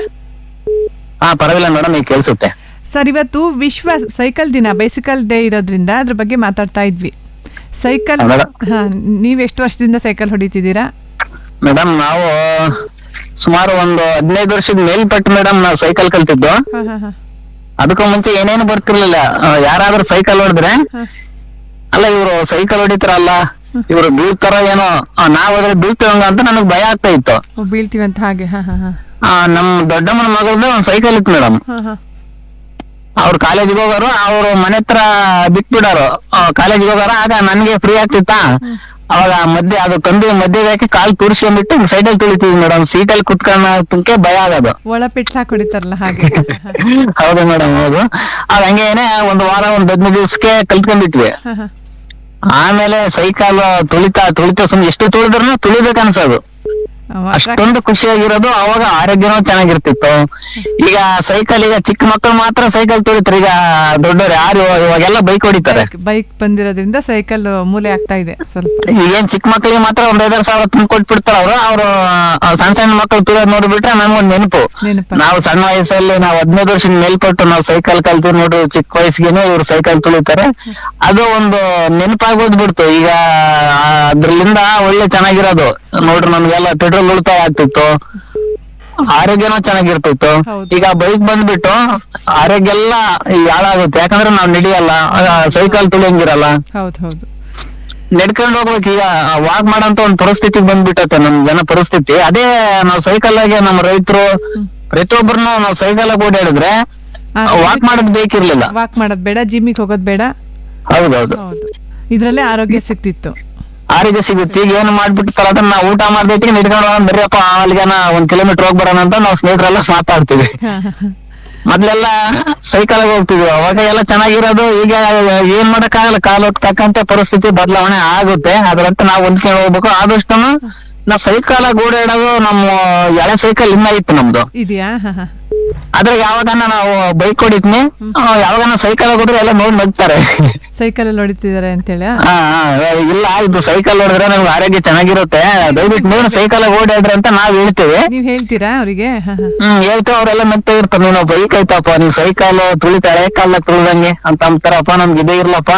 ಹಾ ಪರವಾಗಿಲ್ಲ ಮೇಡಮ್ ಈಗ ಕೇಳಿಸುತ್ತೆ ಸರ್ ಇವತ್ತು ವಿಶ್ವ ಸೈಕಲ್ ದಿನ ಬೈಸಿಕಲ್ ಡೇ ಇರೋದ್ರಿಂದ ಅದ್ರ ಬಗ್ಗೆ ಮಾತಾಡ್ತಾ ಇದ್ವಿ ಸೈಕಲ್ ಹೌದಾ? ಹಾ ನೀವ್ ಎಷ್ಟು ವರ್ಷದಿಂದ ಸೈಕಲ್ ಹೊಡಿತಿದ್ದೀರಾ ಮೇಡಮ್ ನಾವು ಸುಮಾರು ಒಂದು ಹದಿನೈದು ವರ್ಷದ ಮೇಲ್ಪಟ್ಟು ಮೇಡಮ್ ನಾವು ಸೈಕಲ್ ಕಲ್ತಿದ್ದು ಹಾ ಹಾ ಹಾ ಅದಕ್ಕೂ ಮುಂಚೆ ಏನೇನು ಬರ್ತಿರ್ಲಿಲ್ಲ ಆ, ಯಾರಾದ್ರೂ ಸೈಕಲ್ ಹೊಡೆದ್ರೆ ಅಲ್ಲ ಇವರು ಸೈಕಲ್ ಹೊಡಿತಾರಲ್ಲ ಇವರು ಬೀಳ್ತಾರ ಏನೋ ಆ, ನಾವ್ ಅದ್ರ ಬೀಳ್ತೇವಂಗ ಅಂತ ನನಗ್ ಭಯ ಆಗ್ತಾ ಇತ್ತು ಓ, ಬೀಳ್ತೀವಂತ ಹಾಗೆ ಹಾ ಹಾ ಹಾ ಆ, ನಮ್ ದೊಡ್ಡಮ್ಮನ ಮಗಳದ ಒಂದ್ ಸೈಕಲ್ ಇತ್ತು ಮೇಡಮ್ ಹಾ ಹಾ ಅವ್ರು ಕಾಲೇಜಿಗೆ ಹೋಗೋರು ಅವ್ರು ಮನೆ ಹತ್ರ ಬಿಟ್ಬಿಡೋರು ಕಾಲೇಜಿಗೆ ಹೋಗೋರು ಆಗ ನನ್ಗೆ ಫ್ರೀ ಆಗ್ತಿತ್ತ ಅವಾಗ ಮಧ್ಯೆ ಅದು ಕಂದು ಮಧ್ಯೆ ಹಾಕಿ ಕಾಲ್ ತೂರ್ಸ್ಕೊಂಡ್ಬಿಟ್ಟು ಸೈಡಲ್ಲಿ ತುಳಿತೀವಿ ಮೇಡಮ್ ಸೀಟಲ್ಲಿ ಕುತ್ಕೊಳ್ಳೋಕೆ ಭಯ ಆಗೋದು ಒಳ ಪಿಟ್ಲ ಹಾಕಿ ಹೊಡಿತಾರಲ್ಲ ಹಾಗೆ ಹೌದು ಮೇಡಮ್ ಹೌದು ಅದ್ ಹಂಗೇನೆ ಒಂದ್ ವಾರ ಒಂದ್ ಹದಿನೈದು ದಿವಸಕ್ಕೆ ಕಲ್ತ್ಕೊಂಡ್ಬಿಟ್ವಿ ಹಾ, ಹಾ. ಆಮೇಲೆ ಸೈಕಲ್ ತುಳಿತಾ ತುಳಿತಾ ಸುಮ್ನೆ ಎಷ್ಟು ತುಳಿದ್ರು ತುಳಿಬೇಕು ಅನ್ಸೋದು ಅಷ್ಟೊಂದು ಖುಷಿಯಾಗಿರೋದು ಅವಾಗ ಆರೋಗ್ಯನೂ ಚೆನ್ನಾಗಿರ್ತಿತ್ತು ಈಗ ಸೈಕಲ್ ಈಗ ಚಿಕ್ಕ ಮಕ್ಕಳು ಮಾತ್ರ ಸೈಕಲ್ ತುಳಿತಾರೆ ಈಗ ದೊಡ್ಡವ್ರು ಯಾರು ಇವಾಗ- ಇವಾಗೆಲ್ಲ ಬೈಕ್ ಹೊಡಿತಾರೆ ಬೈಕ್ ಬಂದಿರೋದ್ರಿಂದ ಸೈಕಲ್ ಮೂಲೆ ಆಗ್ತಾ ಇದೆ ಸ್ವಲ್ಪ ಈಗೇನ್ ಚಿಕ್ಕ ಮಕ್ಕಳಿಗೆ ಮಾತ್ರ ಒಂದ್ ಐದಾರು ಸಾವಿರ ತುಂಬ ಕೊಟ್ಬಿಡ್ತಾರ ಅವರು ಅವರು ಸಣ್ಣ ಸಣ್ಣ ಮಕ್ಕಳು ತುಳಿಯೋದ್ ನೋಡ್ಬಿಟ್ರೆ ನಮ್ಗೊಂದ್ ನೆನಪು ನಾವು ಸಣ್ಣ ವಯಸ್ಸಲ್ಲಿ ನಾವು ಹದಿನೈದು ವರ್ಷದ ಮೇಲ್ಪಟ್ಟು ನಾವು ಸೈಕಲ್ ಕಲ್ತೀವಿ ನೋಡ್ರಿ ಚಿಕ್ಕ ವಯಸ್ಸಿಗೆನೆ ಇವ್ರು ಸೈಕಲ್ ತುಳಿತಾರೆ ಅದು ಒಂದು ನೆನಪಾಗೋದ್ ಬಿಡ್ತು ಈಗ ಆ, ಅದ್ರಲ್ಲಿಂದ ಒಳ್ಳೆ ಚೆನ್ನಾಗಿರೋದು ನೋಡ್ರಿ ನಮ್ಗೆಲ್ಲ ಪೆಟ್ರೋಲ್ ಉಳಿತಾಯ ಆಗ್ತಿತ್ತು ಆರೋಗ್ಯನೂ ಚೆನ್ನಾಗಿರ್ತಿತ್ತು ಈಗ ಬೈಕ್ ಬಂದ್ಬಿಟ್ಟು ಆರೋಗ್ಯ ಎಲ್ಲ ಈ ಹಾಳಾಗುತ್ತೆ ಯಾಕಂದ್ರೆ ನಾವ್ ನಡೆಯಲ್ಲ ಸೈಕಲ್ ತುಳಿಯಂಗಿರಲ್ಲ ಹೌದು ಹೌದು ನಡ್ಕೊಂಡ್ ಹೋಗ್ಬೇಕು ಈಗ ವಾಕ್ ಮಾಡಂತ ಒಂದ್ ಪರಿಸ್ಥಿತಿಗೆ ಬಂದ್ಬಿಟ್ಟತೆ ನಮ್ ಜನ ಪರಿಸ್ಥಿತಿ ಅದೇ ನಾವ್ ಸೈಕಲ್ ಆಗಿ ನಮ್ಮ ರೈತರು ಪ್ರತಿಯೊಬ್ಬರನ್ನು ನಾವು ಸೈಕಲ್ ಆಗಿ ಓಡಾಡಿದ್ರೆ ವಾಕ್ ಮಾಡೋದ್ ಬೇಕಿರ್ಲಿಲ್ಲ ವಾಕ್ ಮಾಡೋದ್ ಬೇಡ ಜಿಮ್ಮಿಗೆ ಹೋಗೋದ್ ಬೇಡ ಹೌದೌದು ಇದ್ರಲ್ಲೇ ಆರೋಗ್ಯ ಸಿಕ್ತಿತ್ತು ಆರೋಗ್ಯ ಸಿಗುತ್ತೆ ಈಗ ಏನ್ ಮಾಡ್ಬಿಟ್ಟಿರ್ತಾರ ಅದನ್ನ ನಾವು ಊಟ ಮಾಡ್ಬೇಕು ನಡ್ಕೊಂಡು ಹೋಗೋಣ ಬರ್ರಿಯಪ್ಪ ಅಲ್ಲಿಗನ ಒಂದ್ ಕಿಲೋಮೀಟರ್ ಹೋಗ್ ಬರೋಣ ಅಂತ ನಾವು ಸ್ನೇಹಿತರೆಲ್ಲ ಮಾತಾಡ್ತೀವಿ ಮೊದ್ಲೆಲ್ಲ ಸೈಕಲ್ ಆಗಿ ಹೋಗ್ತಿದ್ವಿ ಅವಾಗ ಎಲ್ಲ ಚೆನ್ನಾಗಿರೋದು ಈಗ ಏನ್ ಮಾಡಕ್ಕಾಗಲ್ಲ ಕಾಲ ತಕ್ಕಂತೆ ಪರಿಸ್ಥಿತಿ ಬದಲಾವಣೆ ಆಗುತ್ತೆ ಅದ್ರಂತೆ ನಾವು ಹೊಂದ್ಕೊಂಡು ಹೋಗ್ಬೇಕು ಆದಷ್ಟು ನಾವು ಸೈಕಲ್ ಆಗಿ ಓಡಾಡೋದು ನಮ್ಮ ಎಳೆ ಸೈಕಲ್ ಇನ್ನ ಇತ್ತು ನಮ್ದು ಇದೆಯಾ ಹಾ ಹಾ ಆದ್ರೆ ಯಾವಾಗನ ನಾವು ಬೈಕ್ ಹೊಡಿತೀನಿ ಯಾವಾಗನ ಸೈಕಲ್ ಹೋದ್ರೆ ಎಲ್ಲ ನೋಡಿ ನಗ್ತಾರೆ ಸೈಕಲ್ ಅಲ್ಲಿ ಹೊಡಿತಿದ್ದಾರೆ ಅಂತೇಳಿ ಹಾ ಹಾ, ಇಲ್ಲ ಇದು ಸೈಕಲ್ ಹೊಡೆದ್ರೆ ನಮ್ಗೆ ಆರೋಗ್ಯ ಚೆನ್ನಾಗಿರುತ್ತೆ ದಯವಿಟ್ಟು ನೀವು ಸೈಕಲ್ ಓಡಾಡ್ರಿ ಅಂತ ನಾವ್ ಹೇಳ್ತೀವಿ ನೀವ್ ಹೇಳ್ತೀರಾ ಅವರಿಗೆ ಹ್ಮ್ ಹೇಳ್ತೇವೆ ಅವರೆಲ್ಲ ಮೆತ್ತ ಇರ್ತಾರೆ ನೀನು ಬೈಕ್ ಐತಪ್ಪ ನೀವ್ ಸೈಕಲ್ ತುಳಿತಾ ಹಳೆ ಕಾಲ ತುಳಿದಂಗೆ ಅಂತ ಅಂತಾರಪ್ಪ ನಮ್ಗೆ ಇದೇ ಇರ್ಲಪ್ಪ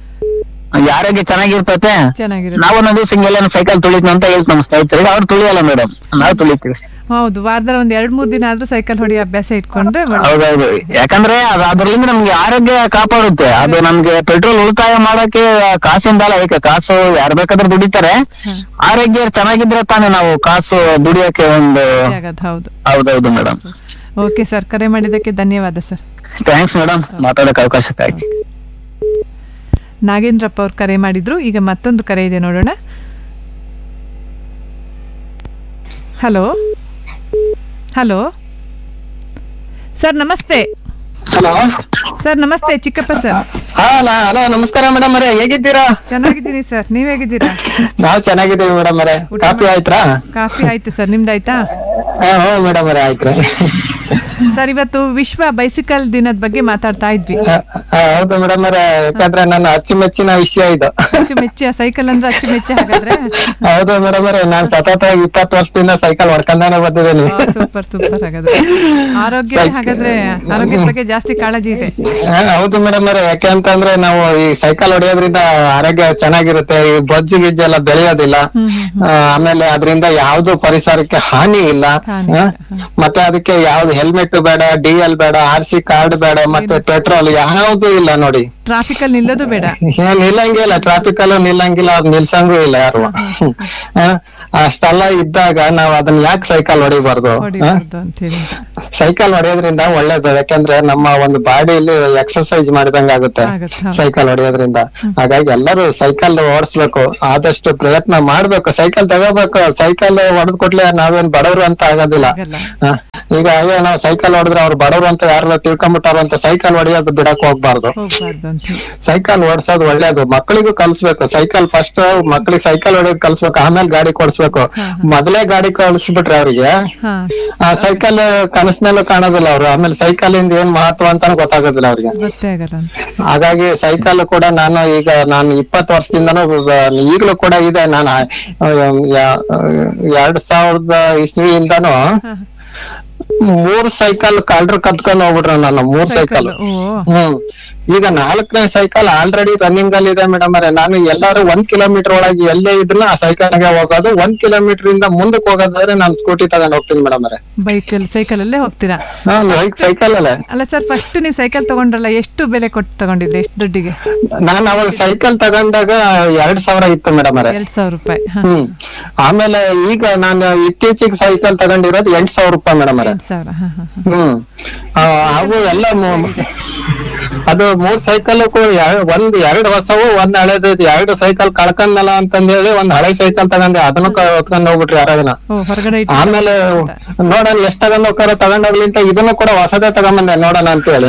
ಈ ಆರೋಗ್ಯ ಚೆನ್ನಾಗಿರ್ತತೆ ಚೆನ್ನಾಗಿರುತ್ತೆ ನಾವು ಒಂದೊಂದ್ ದಿವಸ ಹಿಂಗೆಲ್ಲ ಸೈಕಲ್ ತುಳಿತೀನಿ ಅಂತ ಹೇಳ್ತ ನಮ್ ಸ್ನೇಹಿತರಿಗೆ ಅವ್ರು ತುಳಿಯಲ್ಲ ಮೇಡಮ್ ನಾವು ತುಳಿತೀವಿ ಹೌದು ವಾರದಲ್ಲಿ ಒಂದ್ ಎರಡ್ ಮೂರ್ ದಿನ ಆದ್ರೂ ಸೈಕಲ್ ಹೊಡಿ ಅಭ್ಯಾಸ ಇಟ್ಕೊಂಡ್ರೆ ಒಳ್ಳೆ- ಹೌದೌದು ಯಾಕಂದ್ರೆ ಅದು ಅದ್ರಲ್ಲಿಂದ ನಮ್ಗೆ ಆರೋಗ್ಯ ಕಾಪಾಡುತ್ತೆ ಅದು ನಮ್ಗೆ ಪೆಟ್ರೋಲ್ ಉಳಿತಾಯ ಮಾಡಕ್ಕೆ ಕಾಸಿಂದಲ್ಲ ಅದಕ್ಕೆ ಕಾಸು ಯಾರ್ ಬೇಕಾದ್ರೂ ದುಡಿತಾರೆ ಆರೋಗ್ಯ ಚೆನ್ನಾಗಿದ್ರೆ ತಾನೇ ನಾವು ಕಾಸು ದುಡಿಯಕ್ಕೆ ಒಂದು ಆಗದ್ ಹೌದು ಹೌದೌದು ಮೇಡಮ್ ಓಕೆ ಸರ್ ಕರೆ ಮಾಡಿದ್ದಕ್ಕೆ ಧನ್ಯವಾದ ಸರ್ ಥ್ಯಾಂಕ್ಸ್ ಮೇಡಮ್ ಮಾತಾಡಕ್ಕೆ ಅವಕಾಶಕ್ಕಾಗಿ ನಾಗೇಂದ್ರಪ್ಪ ಅವ್ರು ಕರೆ ಮಾಡಿದ್ರು ಈಗ ಮತ್ತೊಂದು ಕರೆ ಇದೆ ನೋಡೋಣ ಹಲೋ ಹಲೋ ಸರ್ ನಮಸ್ತೆ ಹಲೋ ಸರ್ ನಮಸ್ತೆ ಚಿಕ್ಕಪ್ಪ ಸರ್ ಹಲೋ ಹಲೋ ನಮಸ್ಕಾರ ಮೇಡಮ್ ಅವರೇ ಹೇಗಿದ್ದೀರಾ ಚೆನ್ನಾಗಿದ್ದೀನಿ ಸರ್ ನೀವ್ ಹೇಗಿದ್ದೀರಾ ನಾವು ಚೆನ್ನಾಗಿದ್ದೀವಿ ಮೇಡಮ್ ಅವರೇ ಕಾಫಿ ಆಯ್ತಾ ಕಾಫಿ ಆಯ್ತು ಸರ್ ನಿಮ್ದಾಯ್ತಾ ಹಾ ಹ್ಞೂ ಮೇಡಮ್ ಅವರೇ ಆಯ್ತು ಸರ್ ಇವತ್ತು ವಿಶ್ವ ಬೈಸಿಕಲ್ ದಿನದ ಬಗ್ಗೆ ಮಾತಾಡ್ತಾ ಇದ್ವಿ ಹಾ, ಹೌದು ಮೇಡಮ್ ಅವರೇ ಯಾಕಂದ್ರೆ ನನ್ನ ಅಚ್ಚುಮೆಚ್ಚಿನ ವಿಷಯ ಇದು ಅಚ್ಚುಮೆಚ್ಚ ಸೈಕಲ್ ಅಂದ್ರೆ ಅಚ್ಚುಮೆಚ್ಚ ಹಾಗಾದ್ರೆ ಹೌದು ಮೇಡಮ್ ಅವರೇ ನಾನ್ ಸತತವಾಗಿ ಇಪ್ಪತ್ತು ವರ್ಷದಿಂದ ಸೈಕಲ್ ಹೊಡ್ಕೊಂಡಾನೆ ಬಂದಿದ್ದೀನಿ ಸೂಪರ್ ಸೂಪರ್ ಹಾಗಾದ್ರೆ ಆರೋಗ್ಯ ಹಾಗಾದ್ರೆ ಆರೋಗ್ಯದ ಬಗ್ಗೆ ಜಾಸ್ತಿ ಕಾಳಜಿ ಇದೆ ಹಾ, ಹೌದು ಮೇಡಮ್ ಅವರೇ ಯಾಕೆ ಅಂತ ಅಂತಂದ್ರೆ ನಾವು ಈ ಸೈಕಲ್ ಹೊಡೆಯೋದ್ರಿಂದ ಆರೋಗ್ಯ ಚೆನ್ನಾಗಿರುತ್ತೆ ಈ ಬೊಜ್ಜು ಗಿಜ್ಜು ಎಲ್ಲ ಬೆಳೆಯೋದಿಲ್ಲ ಆ, ಆಮೇಲೆ ಅದರಿಂದ ಯಾವ್ದು ಪರಿಸರಕ್ಕೆ ಹಾನಿ ಇಲ್ಲ ಆ, ಮತ್ತೆ ಅದಕ್ಕೆ ಯಾವ್ದು ಹೆಲ್ಮೆಟ್ ಬೇಡ ಡಿ ಎಲ್ ಬೇಡ ಆರ್ ಸಿ ಕಾರ್ಡ್ ಬೇಡ ಮತ್ತೆ ಪೆಟ್ರೋಲ್ ಯಾವ್ದು ಇಲ್ಲ ನೋಡಿ ಟ್ರಾಫಿಕ್ ಅಲ್ಲಿ ನಿಲ್ಲೋದು ಬೇಡ ಏನ್ ನಿಲ್ಲಂಗಿಲ್ಲ ಟ್ರಾಫಿಕ್ ಅಲ್ಲೂ ನಿಲ್ಲಂಗಿಲ್ಲ ಅವ್ರು ನಿಲ್ಸಂಗೂ ಇಲ್ಲ ಯಾರು ಆ, ಅಷ್ಟೆಲ್ಲ ಇದ್ದಾಗ ನಾವ್ ಅದನ್ನ ಯಾಕೆ ಸೈಕಲ್ ಹೊಡಿಬಾರ್ದು ಆ? ಹೊಡಿಬಾರ್ದು ಅಂತ ಹೇಳಿ ಸೈಕಲ್ ಹೊಡೆಯೋದ್ರಿಂದ ಒಳ್ಳೇದು ಯಾಕಂದ್ರೆ ನಮ್ಮ ಒಂದು ಬಾಡಿಯಲ್ಲಿ ಎಕ್ಸರ್ಸೈಸ್ ಮಾಡಿದಂಗ ಆಗುತ್ತೆ ಆಗುತ್ತೆ, ಹೌದು. ಸೈಕಲ್ ಹೊಡೆಯೋದ್ರಿಂದ ಹಾಗಾಗಿ ಎಲ್ಲರೂ ಸೈಕಲ್ ಓಡಿಸ್ಬೇಕು ಆದಷ್ಟು ಪ್ರಯತ್ನ ಮಾಡ್ಬೇಕು ಸೈಕಲ್ ತಗೋಬೇಕು ಸೈಕಲ್ ಹೊಡೆದ್ ಕೊಟ್ಲೆ ನಾವೇನ್ ಬಡವರು ಅಂತ ಆಗೋದಿಲ್ಲ ಹ. ಈಗ ಅಯ್ಯೋ ನಾವು ಸೈಕಲ್ ಹೊಡೆದ್ರೆ ಅವ್ರು ಬಡವರು ಅಂತ ಯಾರು ತಿಳ್ಕೊಂಬಿಟ್ಟಾರ ಅಂತ ಸೈಕಲ್ ಹೊಡೆಯೋದು ಬಿಡಕ್ ಹೋಗ್ಬಾರ್ದು ಹೋಗ್ಬಾರ್ದು ಅಂತ ಹೇಳಿ ಸೈಕಲ್ ಓಡಿಸೋದು ಒಳ್ಳೇದು ಮಕ್ಕಳಿಗೂ ಕಲ್ಸ್ಬೇಕು ಸೈಕಲ್ ಫಸ್ಟ್ ಮಕ್ಕಳಿಗೆ ಸೈಕಲ್ ಹೊಡೆಯೋದ್ ಕಲ್ಸ್ಬೇಕು ಆಮೇಲೆ ಗಾಡಿ ಕೊಡ್ಸ್ಬೇಕು ಮೊದಲೇ ಗಾಡಿ ಕಳಿಸ್ಬಿಟ್ರೆ ಅವ್ರಿಗೆ ಹಾ ಆ ಸೈಕಲ್ ಕನಸಿನಲ್ಲೂ ಕಾಣೋದಿಲ್ಲ ಅವ್ರು ಆಮೇಲೆ ಸೈಕಲ್ ಇಂದ ಏನ್ ಮಹತ್ವ ಅಂತಾನು ಗೊತ್ತಾಗೋದಿಲ್ಲ ಅವ್ರಿಗೆ ಗೊತ್ತೇ ಆಗಲ್ಲ ಅಂತ ಹಾಗಾಗಿ ಸೈಕಲ್ ಕೂಡ ನಾನು ಈಗ ನಾನು ಇಪ್ಪತ್ತು ವರ್ಷದಿಂದನೂ ಬ- ಈಗಲೂ ಕೂಡ ಇದೆ ನಾನು ಆ, ಯಾ- ಎರಡ್ ಸಾವಿರದ ಇಸ್ವಿಯಿಂದನೂ ಮೂರ್ ಸೈಕಲ್ ಕಳ್ರು ಕತ್ಕೊಂಡ್ ಹೋಗ್ಬಿಟ್ರು ನಾನು ಮೂರ್ ಸೈಕಲ್ ಓ ಹ್ಮ್ ಈಗ ನಾಲ್ಕನೇ ಸೈಕಲ್ ಆಲ್ರೆಡಿ ರನ್ನಿಂಗ್ ಅಲ್ಲಿ ಇದೆ ಮೇಡಮ್ ಅವರೇ ನಾನು ಎಲ್ಲಾರು ಒಂದ್ ಕಿಲೋಮೀಟರ್ ಒಳಗೆ ಎಲ್ಲೇ ಇದ್ರು ಆ ಸೈಕಲ್ ಗೆ ಹೋಗೋದು ಒಂದ್ ಕಿಲೋಮೀಟರ್ ಇಂದ ಮುಂದಕ್ಕೆ ಹೋಗೋದಾದ್ರೆ ನಾನು ಸ್ಕೂಟಿ ತಗೊಂಡ್ ಹೋಗ್ತೀನಿ ಮೇಡಮ್ ಅವರೇ ಬೈಕಲ್ಲಿ ಸೈಕಲಲ್ಲೇ ಹೋಗ್ತೀರಾ ಸೈಕಲ್ ಅಲ್ಲೇ ಅಲ್ಲ ಸರ್ ಫಸ್ಟ್ ನೀವು ಸೈಕಲ್ ತಗೊಂಡ್ರಲ್ಲ ಎಷ್ಟು ಬೆಲೆ ಕೊಟ್ಟು ತಗೊಂಡಿದ್ರಿ ಎಷ್ಟು ದುಡ್ಡಿಗೆ ನಾನು ಅವಾಗ ಸೈಕಲ್ ತಗೊಂಡಾಗ ಎರಡ್ ಸಾವಿರ ಇತ್ತು ಮೇಡಮ್ ಅವರೇ ಎರಡ್ ಸಾವಿರ ರೂಪಾಯಿ ಹಾ, ಹ್ಮ್ ಆಮೇಲೆ ಈಗ ನಾನು ಇತ್ತೀಚೆಗೆ ಸೈಕಲ್ ತಗೊಂಡಿರೋದು ಎಂಟ್ ಸಾವಿರ ರೂಪಾಯಿ ಮೇಡಮ್ ಅವರೇ ಎರಡ್ ಸಾವಿರ ಹಾ, ಹಾ, ಹಾ. ಹ್ಮ್ ಆ, ಅವು ಎಲ್ಲ ಮು- ಅದು ಮೂರ್ ಸೈಕಲ್ ಒಂದ್ ಎರಡು ಹೊಸವು ಒಂದ್ ಹಳೇದು ಇದು. ಎರಡು ಸೈಕಲ್ ಕಳ್ಕೊಂಡಲ್ಲ ಅಂತಂದ್ ಹೇಳಿ ಒಂದ್ ಹಳೆ ಸೈಕಲ್ ತಗೊಂಡೆ ಅದನ್ನು ಕ- ಹೊತ್ಕೊಂಡ್ ಹೋಗ್ಬಿಟ್ರಿ ಯಾರಾಗನ ಓ ಹೊರಗಡೆ ಇಟ್ಟು ಆಮೇಲೆ ನೋಡೋಣ ಎಷ್ಟ್ ತಗೊಂಡ್ ಹೋಗ್ತಾರ ತಗೊಂಡೋಗ್ಲಿ ಅಂತ ಇದನ್ನು ಕೂಡ ಹೊಸದೇ ತಗೊಂಬಂದೆ ನೋಡೋಣ ಅಂತ ಹೇಳಿ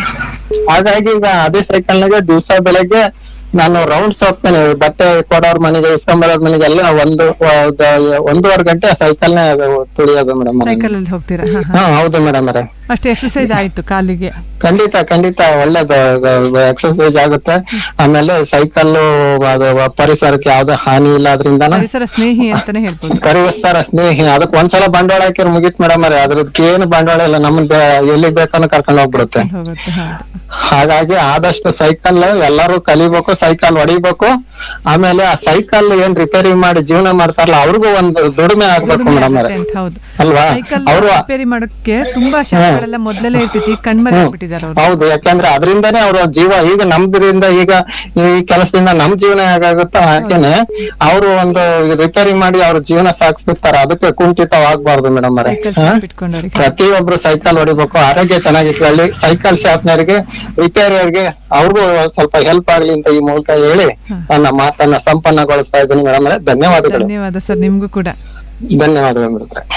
ಹಾಗಾಗಿ ಈಗ ಅದೇ ಸೈಕಲ್ನಾಗೆ ದಿವಸ ಬೆಳಗ್ಗೆ ನಾನು ರೌಂಡ್ಸ್ ಹೋಗ್ತೇನೆ ಬಟ್ಟೆ ಕೊಡೋರ್ ಮನೆಗೆ ಇಸ್ಕೊಂಬರೋರ್ ಮನೆಗೆ ಎಲ್ಲ ಒಂದು ಒಂದು- ಒಂದೂವರೆ ಗಂಟೆ ಸೈಕಲ್ನೇ ತುಳಿಯೋದು ಮೇಡಮ್ ಸೈಕಲ್ ಅಲ್ಲಿ ಹೋಗ್ತೀರಾ ಹಾ, ಹಾ. ಹಾ ಹೌದು ಮೇಡಮ್ ಅವರೇ ಅಷ್ಟು ಎಕ್ಸರ್ಸೈಸ್ ಆಯ್ತು ಕಾಲಿಗೆ ಖಂಡಿತ ಖಂಡಿತ ಒಳ್ಳೇದು ಎಕ್ಸರ್ಸೈಸ್ ಆಗುತ್ತೆ ಆಮೇಲೆ ಸೈಕಲ್ ಅದು ಪರಿಸರಕ್ಕೆ ಯಾವ್ದೇ ಹಾನಿ ಇಲ್ಲ ಅದರಿಂದನ ಪರಿಸರ ಸ್ನೇಹಿ ಅಂತಾನೆ ಹೇಳ್ಬೋದು ಪರಿಸರ ಸ್ನೇಹಿ ಅದಕ್ಕೆ ಒಂದ್ಸಲ ಬಂಡವಾಳ ಹಾಕಿರ್ ಮುಗೀತ್ ಮೇಡಮ್ ಅವ್ರೆ ಅದ್ರದಕ್ಕೆ ಏನು ಬಂಡವಾಳ ಇಲ್ಲ ನಮ್ಮನ್ ಬೆ- ಎಲ್ಲಿಗ್ ಬೇಕನ್ನೋ ಕರ್ಕೊಂಡ್ ಹೋಗ್ಬಿಡುತ್ತೆ ಹೋಗುತ್ತೆ ಹೌದು ಹಾಗಾಗಿ ಆದಷ್ಟು ಸೈಕಲ್ ಎಲ್ಲರೂ ಕಲಿಬೇಕು ಸೈಕಲ್ ಹೊಡಿಬೇಕು ಆಮೇಲೆ ಆ ಸೈಕಲ್ ಏನ್ ರಿಪೇರಿ ಮಾಡಿ ಜೀವನ ಮಾಡ್ತಾರಲ್ಲ ಅವ್ರಿಗೂ ಒಂದು ದುಡಿಮೆ ಆಗ್ಬೇಕು ಮೇಡಮ್ ಅವ್ರೆ ಅಂತ ಹೌದು ಅಲ್ವಾ ಸೈಕಲ್ ಅವರು ರಿಪೇರಿ ಮಾಡೋಕೆ ತುಂಬಾ ಶಾಲೆಗಳೆಲ್ಲ ಮೊದಲೇ ಇರ್ತಿತ್ತು ಈಗ ಕಣ್ಮರೆ ಆಗ್ಬಿಟ್ಟಿದ್ದಾರೆ ಅವ್ರು ಹೌದು ಯಾಕಂದ್ರೆ ಅದರಿಂದಾನೇ ಅವ್ರ ಜೀವ ಈಗ ನಮ್ದ್ರಿಂದ ಈಗ ಈ ಕೆಲಸದಿಂದ ನಮ್ ಜೀವನ ಹೇಗಾಗುತ್ತೋ ಹಾಗೇನೆ ಅವರು ಒಂದು ರಿಪೇರಿ ಮಾಡಿ ಅವ್ರ ಜೀವನ ಸಾಗಿಸ್ತಿರ್ತಾರೆ ಅದಕ್ಕೆ ಕುಂಠಿತವಾಗ್ಬಾರ್ದು ಮೇಡಮ್ ಅವರೇ ಇಟ್ಕೊಂಡವ್ರಿಗೆ ಪ್ರತಿಯೊಬ್ರು ಸೈಕಲ್ ಹೊಡಿಬೇಕು ಆರೋಗ್ಯ ಚೆನ್ನಾಗಿಟ್ಕೊಳ್ಳಿ ಸೈಕಲ್ ಶಾಪ್ನವರಿಗೆ ರಿಪೇರಿಯರ್ಗೆ ಅವ್ರಿಗೂ ಸ್ವಲ್ಪ ಹೆಲ್ಪ್ ಆಗ್ಲಿ ಅಂತ ಈ ಮೂಲಕ ಹೇಳಿ ನನ್ನ ಮಾತನ್ನ ಸಂಪನ್ನಗೊಳಿಸ್ತಾ ಇದ್ದೀನಿ ಮೇಡಮ್ ಅವರೇ ಧನ್ಯವಾದಗಳು ಧನ್ಯವಾದ ಸರ್ ನಿಮ್ಗೂ ಕೂಡ ಧನ್ಯವಾದಗಳು ಮೇಡಮ್ ಅವರೇ.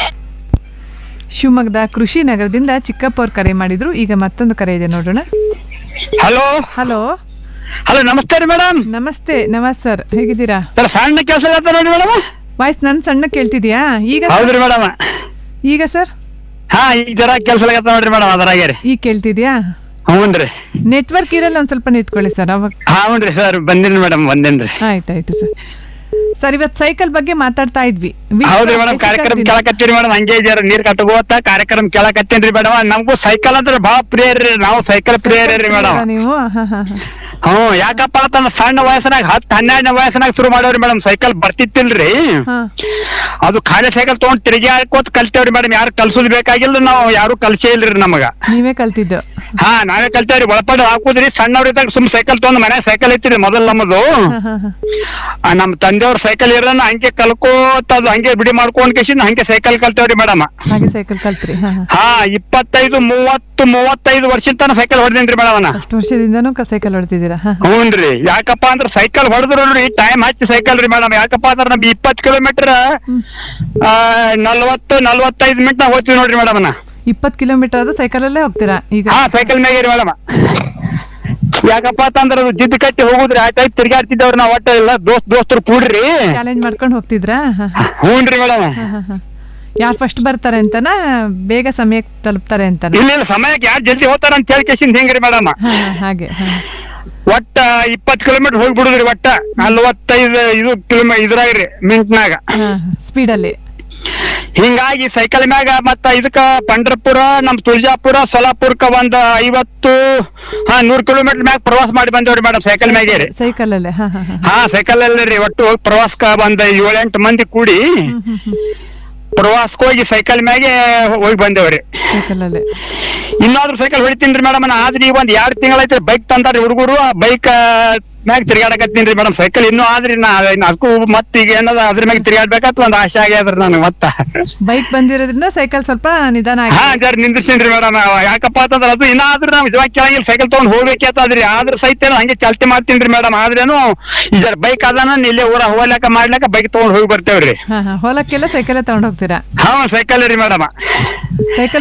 ಶಿವಮೊಗ್ಗದ ಕೃಷಿ ನಗರದಿಂದ ಚಿಕ್ಕಪ್ಪ ಅವ್ರು ಕರೆ ಮಾಡಿದ್ರು ಈಗ ಮತ್ತೊಂದು ಕರೆ ಇದೆ ನೋಡೋಣ ಹಲೋ ಹಲೋ ಹಲೋ ನಮಸ್ತೆ ರೀ ಮೇಡಮ್ ನಮಸ್ತೆ ನಮಸ್ ಸರ್ ಹೇಗಿದ್ದೀರಾ ಸರ್ ಸಣ್ಣ ಕೆಲಸ ನೋಡಿ ಮೇಡಮ್ ವಾಯ್ಸ್ ನನ್ ಸಣ್ಣ ಕೇಳ್ತಿದ್ಯಾ ಈಗ sir? ಹೌದ್ರಿ ಮೇಡಮ್ ಈಗ ಸರ್ ಹಾ ಈಗ ಜರ ಕೆಲಸ ಆಗತ್ತ ನೋಡ್ರಿ ಮೇಡಮ್ ಅದ್ರಾಗೆ ರೀ ಈಗ ಕೇಳ್ತಿದ್ಯಾ ಹ್ಞೂನ್ರಿ ನೆಟ್ವರ್ಕ್ ಇರಲ್ಲ ಒಂದ್ ಸ್ವಲ್ಪ ನಿಂತ್ಕೊಳ್ಳಿ ಸರ್ ಅವಾಗ ಹಾ ಹ್ಞೂನ್ರಿ ಸರ್ ಬಂದಿನಿ ಮೇಡಮ್ ಬಂದೇನ್ರಿ ಆಯ್ತಾಯ್ತು ಸರ್ ಸರ್ ಇವತ್ ಸೈಕಲ್ ಬಗ್ಗೆ ಮಾತಾಡ್ತಾ ಇದ್ವಿ ವಿಶ್ವ ಹೌದ್ರಿ ಮೇಡಮ್ ಬೇಸಿಗೆ ಕಾರ್ಯಕ್ರಮ ದಿನ. ಕೇಳಕತ್ತೀರಿ ಮೇಡಮ್ ಹಂಗೆ ಜರ ನೀರ್ ಕಟ್ಟಗೋತ ಕಾರ್ಯಕ್ರಮ ಕೇಳಕತ್ತೇನ್ರಿ ಮೇಡಮ್ ನಮಗೂ ಸೈಕಲ್ ಅಂದ್ರೆ ಭಾಳ ಪ್ರಿಯ ರೀ ನಾವು ಸೈಕಲ್ ಪ್ರಿಯ ರೀ ಮೇಡಮ್ ನೀವು ಹಾ ಹಾ ಹಾ ಹ್ಞೂ ಯಾಕಪ್ಪ ಅಂತಂದ್ರ ಸಣ್ಣ ವಯಸ್ಸಿನಾಗ ಹತ್ತು ಹನ್ನೆರಡನೇ ವಯಸ್ಸಿನಾಗ ಶುರು ಮಾಡವ್ರಿ ಮೇಡಮ್ ಸೈಕಲ್ ಬರ್ತಿತ್ತಿಲ್ರಿ ಹಾ ಅದು ಖಾಲಿ ಸೈಕಲ್ ತಗೊಂಡ್ ತಿರುಗಿ ಹಾಕೋತ್ ಕಲ್ತೇವ್ರಿ ಮೇಡಮ್ ಯಾರು ಕಲ್ಸೋದ್ ಬೇಕಾಗಿಲ್ಲ ನಾವು ಯಾರು ಕಲ್ಸೇ ಇಲ್ರಿ ನಮಗ ನೀವೇ ಕಲ್ತಿದ್ದು ಹಾ ನಾವೇ ಕಲ್ತೇವ್ರಿ ಒಳಪಡ ಹಾಕುದ್ರಿ ಸಣ್ಣವ್ರಿದ್ದಾಗ ಸುಮ್ ಸೈಕಲ್ ತಗೊಂಡ್ ಮನ್ಯಾಗ ಸೈಕಲ್ ಐತ್ರಿ ಮೊದಲ್ ನಮ್ಮದು ಹಾ ಹಾ ಹಾ ಆ, ನಮ್ ತಂದೆಯವ್ರ ಸೈಕಲ್ ಇರೋನ ಹಂಗೆ ಕಲ್ಕೋತ ಅದು ಹಂಗೆ ಬಿಡಿ ಮಾಡ್ಕೊಂಡ್ ಕೇಸಿಂದ ಹಂಗೆ ಸೈಕಲ್ ಕಲ್ತೇವ್ರಿ ಮೇಡಮ್ ಹಾಗೆ ಸೈಕಲ್ ಕಲ್ತ್ರಿ ಹಾ ಹಾ ಹಾ ಇಪ್ಪತ್ತೈದು ಮೂವತ್ತು ಮೂವತ್ತೈದು ವರ್ಷದ ತನಕ ಸೈಕಲ್ ಹೊಡೆದೇನ್ರಿ ಮೇಡಮ್ ನಾ ಅಷ್ಟು ವರ್ಷದಿಂದನೂ ಕ- ಸೈಕಲ್ ಹೊಡ್ತಿದ್ದೀರಾ ಹಾ ಹಾ. ಹ್ಞೂನ್ರಿ ಯಾಕಪ್ಪ ಅಂದ್ರ ಸೈಕಲ್ ಹೊಡೆದ್ರು ನೋಡ್ರಿ ಟೈಮ್ ಹಚ್ಚಿ ಸೈಕಲ್ ರೀ ಮೇಡಮ್ ಯಾಕಪ್ಪ ಅಂದ್ರ ನಮ್ಗೆ ಇಪ್ಪತ್ತು ಕಿಲೋಮೀಟರ್ ನಲ್ವತ್ತು ನಲ್ವತ್ತೈದು ಮಿನಿಟ್ ನಾಗ ಹೋಗ್ತೀವಿ ನೋಡ್ರಿ ಮೇಡಮ್ ನಾ ಇಪ್ಪತ್ ಕಿಲೋಮೀಟರ್ ಆದ್ರೂ ಸೈಕಲ್ ಅಲ್ಲೇ ಹೋಗ್ತೀರಾ ಈಗ ಹಾ ಸೈಕಲ್ ಮ್ಯಾಗೆ ರೀ ಮೇಡಮ್ ಯಾಕಪ್ಪ ಅಂತಂದ್ರ ಅದು ಜಿದ್ದು ಕಟ್ಟಿ ಹೋಗುದ್ರಿ ಆಯ್ತಾಯ್ತು ತಿರ್ಗಾಡ್ತಿದ್ದವ್ರಿ ನಾವ್ ಒಟ್ಟ ಇಲ್ಲ ದೋಸ್ತ್ ದೋಸ್ತರು ಕೂಡ್ರಿ ಚಾಲೆಂಜ್ ಮಾಡ್ಕೊಂಡು ಹೋಗ್ತಿದ್ರಾ ಹಾ ಹಾ. ಹ್ಞೂನ್ರಿ ಮೇಡಮ್ ಹಾ ಹಾ ಹಾ ಯಾರು ಫಸ್ಟ್ ಬರ್ತಾರೆ ಅಂತನ ಬೇಗ ಸಮಯಕ್ಕೆ ತಲುಪ್ತಾರೆ ಅಂತನ ಇಲ್ಲ ಇಲ್ಲ ಸಮಯಕ್ಕೆ ಯಾರು ಜಲ್ದಿ ಹೋಗ್ತಾರ ಅಂತ ಹೇಳಿ ಕೇಸಿಂದ ಹೆಂಗ್ರಿ ಮೇಡಮ್ ಹಾ ಹಾ, ಹಾಗೆ ಹಾ ಒಟ್ಟ ಇಪ್ಪತ್ ಕಿಲೋಮೀಟರ್ ಹೋಗಿ ಬಿಡುದ್ರಿ ಒಟ್ಟ ನಲ್ವತ್ತೈದು ಇದು ಕಿಲೋಮೀಟರ್ ಇದ್ರಾಗ್ರಿ ಮಿಂಟ್ನಾಗ ಹಾ ಸ್ಪೀಡಲ್ಲಿ ಹಿಂಗಾಗಿ ಸೈಕಲ್ ಮ್ಯಾಗ ಮತ್ತ ಇದಕ್ಕ ಪಂಡ್ರಪುರ ನಮ್ ತುಳಜಾಪುರ ಸೊಲಾಪುರಕ್ಕ ಒಂದ್ ಐವತ್ತು ಹಾ ನೂರ್ ಕಿಲೋಮೀಟರ್ ಮ್ಯಾಗ ಪ್ರವಾಸ ಮಾಡಿ ಬಂದೇವ್ರಿ ಮೇಡಮ್ ಸೈಕಲ್ ಮ್ಯಾಗೆ ರೀ ಸೈಕಲ್ ಅಲ್ಲೇ ಹಾ ಹಾ ಹಾ ಹಾ ಸೈಕಲ್ ಅಲ್ಲಿ ರೀ ಒಟ್ಟು ಹೋಗಿ ಪ್ರವಾಸಕ್ಕ ಒಂದ್ ಏಳೆಂಟು ಮಂದಿ ಕೂಡಿ ಪ್ರವಾಸಕ್ಕೆ ಹೋಗಿ ಸೈಕಲ್ ಮ್ಯಾಗೆ ಹೋಗಿ ಬಂದೇವ್ರಿ ಸೈಕಲ್ ಅಲ್ಲೇ ಇನ್ನಾದ್ರೂ ಸೈಕಲ್ ಹೊಡಿತೀನಿ ಮೇಡಮ್ ಆದ್ರೆ ಈಗ ಒಂದ್ ಎರಡ್ ತಿಂಗಳೈತ್ರಿ ಬೈಕ್ ತಂದಾರಿ ಹುಡುಗರು ಆ ಬೈಕ್ ಮ್ಯಾಗ ತಿರ್ಗಾಡಕತ್ತೀನಿ ಮೇಡಮ್ ಸೈಕಲ್ ಇನ್ನೂ ಆದ್ರಿ ನಾ ಇನ್ನ ಅದಕ್ಕೂ ಮತ್ತ್ ಈಗ ಏನದ ಅದ್ರ ಮ್ಯಾಗ ತಿರ್ಗಾಡ್ಬೇಕಂತ ಒಂದ್ ಆಸೆ ಆಗ್ಯದ್ರಿ ನನಗೆ ಮತ್ತ ಬೈಕ್ ಬಂದಿರೋದ್ರಿಂದ ಸೈಕಲ್ ಸ್ವಲ್ಪ ನಿಧಾನ ಆಗಿ ಹಾ ಜರ ನಿಂದಿಸ್ತೀನಿ ಮೇಡಮ್ ಯಾಕಪ್ಪ ಅಂತಂದ್ರ ಅದು ಇನ್ನಾದ್ರೂ ನಾವ್ ಇವಾಗ ಕೆಳಗಿಲ್ ಸೈಕಲ್ ತಗೊಂಡ್ ಹೋಗ್ಬೇಕಂತದ್ರಿ ಆದ್ರ ಸಹಿತ ಏನೋ ಹಂಗೆ ಚಾಲ್ತಿ ಮಾಡ್ತೀನಿ ಮೇಡಮ್ ಆದ್ರೇನು ಈ ಜರ ಬೈಕ್ ಅದಾನ ಇಲ್ಲೇ ಊರ ಹೋಗ್ಲಾಕ ಮಾಡ್ಲಾಕ ಬೈಕ್ ತಗೊಂಡ್ ಹೋಗಿ ಬರ್ತೇವ್ರಿ ಹಾ ಹಾ ಹೊಲಕ್ಕೆಲ್ಲ ಸೈಕಲ್ ತಗೊಂಡ್ ಹೋಗ್ತೀರಾ ಹಾ ಸೈಕಲ್ ರೀ ಮೇಡಮ್ ಸೈಕಲ್